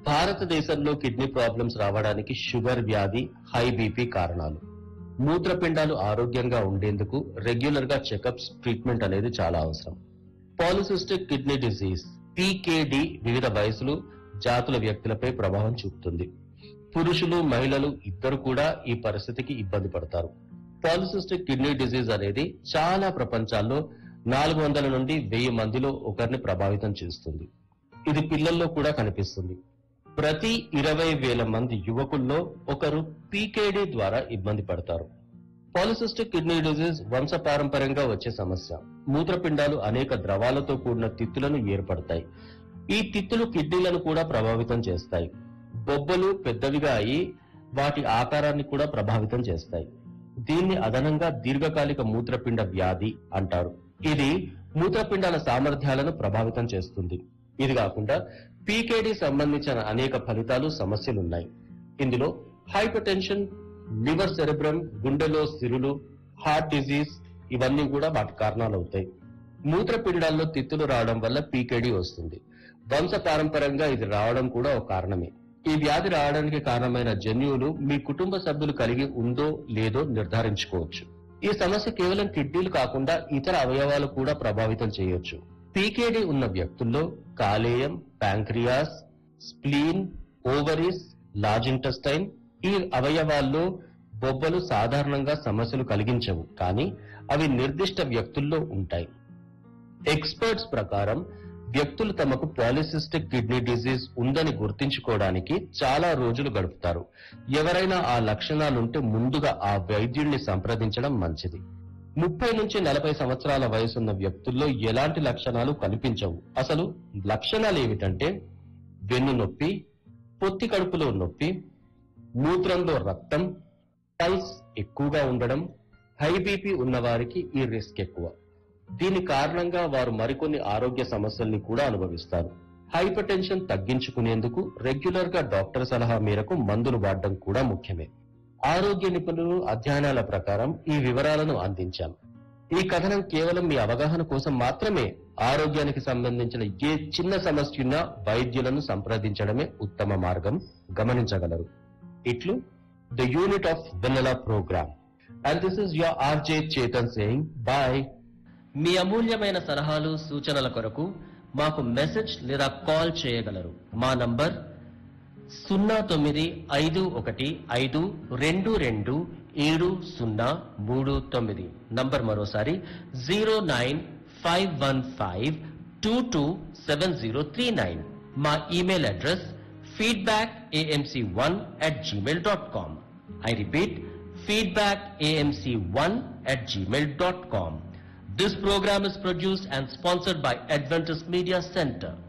భారతదేశంలో kidney problems రావడానికి sugar వ్యాధి హై బీపీ కారణాలు మూత్రపిండాలు ఆరోగ్యంగా ఉండేందుకు రెగ్యులర్ గా చెకప్స్ ట్రీట్మెంట్ అనేది చాలా అవసరం పాలిసిస్టిక్ కిడ్నీ డిసీజ్ పీకేడి వివిధ వయసులు జాతుల వ్యక్తులపై ప్రభావం చూపుతుంది పురుషులు మహిళలు ఇద్దరు కూడా ఈ పరిస్థితికి ఇబ్బంది పడతారు పాలిసిస్టిక్ కిడ్నీ డిసీజ్ అనేది చాలా ప్రపంచాల్లో నాలుగు వందల నుండి వెయ్యి మందిలో ఒకరిని ప్రభావితం చేస్తుంది ఇది పిల్లల్లో కూడా కనిపిస్తుంది ప్రతి ఇరవై వేల మంది యువకుల్లో ఒకరు పీకేడి ద్వారా ఇబ్బంది పడతారు పాలిసిస్టిక్ కిడ్నీ డిజీజ్ వంశపారంపర్యంగా వచ్చే సమస్య మూత్రపిండాలు అనేక ద్రవాలతో కూడిన తిత్తులను ఏర్పడతాయి ఈ తిత్తులు కిడ్నీలను కూడా ప్రభావితం చేస్తాయి బొబ్బలు పెద్దవిగా అయి వాటి ఆకారాన్ని కూడా ప్రభావితం చేస్తాయి దీన్ని అదనంగా దీర్ఘకాలిక మూత్రపిండ వ్యాధి అంటారు ఇది మూత్రపిండాల సామర్థ్యాలను ప్రభావితం చేస్తుంది ఇది కాకుండా పీకేడి సంబంధించిన అనేక ఫలితాలు సమస్యలున్నాయి ఇందులో హైపర్ టెన్షన్ లివర్ సెరెబ్రమ్ గుండెలో సిరులు హార్ట్ డిజీజ్ ఇవన్నీ కూడా వాటి కారణాలు అవుతాయి మూత్రపిండాల్లో తిత్తులు రావడం వల్ల పీకేడి వస్తుంది వంశ పారంపర్యంగా ఇది రావడం కూడా ఒక కారణమే ఈ వ్యాధి రావడానికి కారణమైన జన్యువులు మీ కుటుంబ సభ్యులు కలిగి ఉందో లేదో నిర్ధారించుకోవచ్చు ఈ సమస్య కేవలం కిడ్నీలు కాకుండా ఇతర అవయవాలు కూడా ప్రభావితం చేయొచ్చు పీకేడి ఉన్న వ్యక్తుల్లో కాలేయం pancreas spleen ovaries large intestine ఈ అవయవాల్లో బొబ్బలు సాధారణంగా సమస్యలు కలిగించవు కానీ అవి నిర్దిష్ట వ్యక్తుల్లో ఉంటాయి ఎక్స్పర్ట్స్ ప్రకారం వ్యక్తులు తమకు పాలిసిస్టిక్ కిడ్నీ డిసీజ్ ఉందని గుర్తించుకోవడానికి చాలా రోజులు గడుపుతారు ఎవరైనా ఆ లక్షణాలుంటే ముందుగా ఆ వైద్యుడిని సంప్రదించడం మంచిది ముప్పై నుంచి నలభై సంవత్సరాల వయసున్న వ్యక్తుల్లో ఎలాంటి లక్షణాలు కనిపించవు అసలు లక్షణాలు ఏమిటంటే వెన్ను నొప్పి పొత్తి కడుపులో నొప్పి మూత్రంలో రక్తం పల్స్ ఎక్కువగా ఉండడం హై బీపీ ఉన్న వారికి ఈ రిస్క్ ఎక్కువ దీని కారణంగా వారు మరికొన్ని ఆరోగ్య సమస్యల్ని కూడా అనుభవిస్తారు హైపర్ టెన్షన్ తగ్గించుకునేందుకు రెగ్యులర్ గా డాక్టర్ సలహా మేరకు మందులు వాడడం కూడా ముఖ్యమే ఆరోగ్య నిపుణులు అధ్యయనాల ప్రకారం ఈ వివరాలను అందించాం ఈ కథనం కేవలం మీ అవగాహన కోసం మాత్రమే ఆరోగ్యానికి సంబంధించిన ఏ చిన్న సమస్య ఉన్నా వైద్యులను సంప్రదించడమే ఉత్తమ మార్గం గమనించగలరు ఇట్లు the unit of Vennela program and this is your RJ Chetan saying bye మీ అమూల్యమైన సలహాలు సూచనల కొరకు మాకు మెసేజ్ లేదా కాల్ చేయగలరు మా నంబర్ సున్నా తొమ్మిది ఐదు ఒకటి ఐదు రెండు రెండు ఏడు సున్నా మూడు తొమ్మిది నంబర్ మరోసారి zero nine five one five two two seven zero three nine మా email address feedback AMC one at Gmail dot com I repeat feedback AMC one at Gmail dot com This program is produced and sponsored by Adventist Media Center.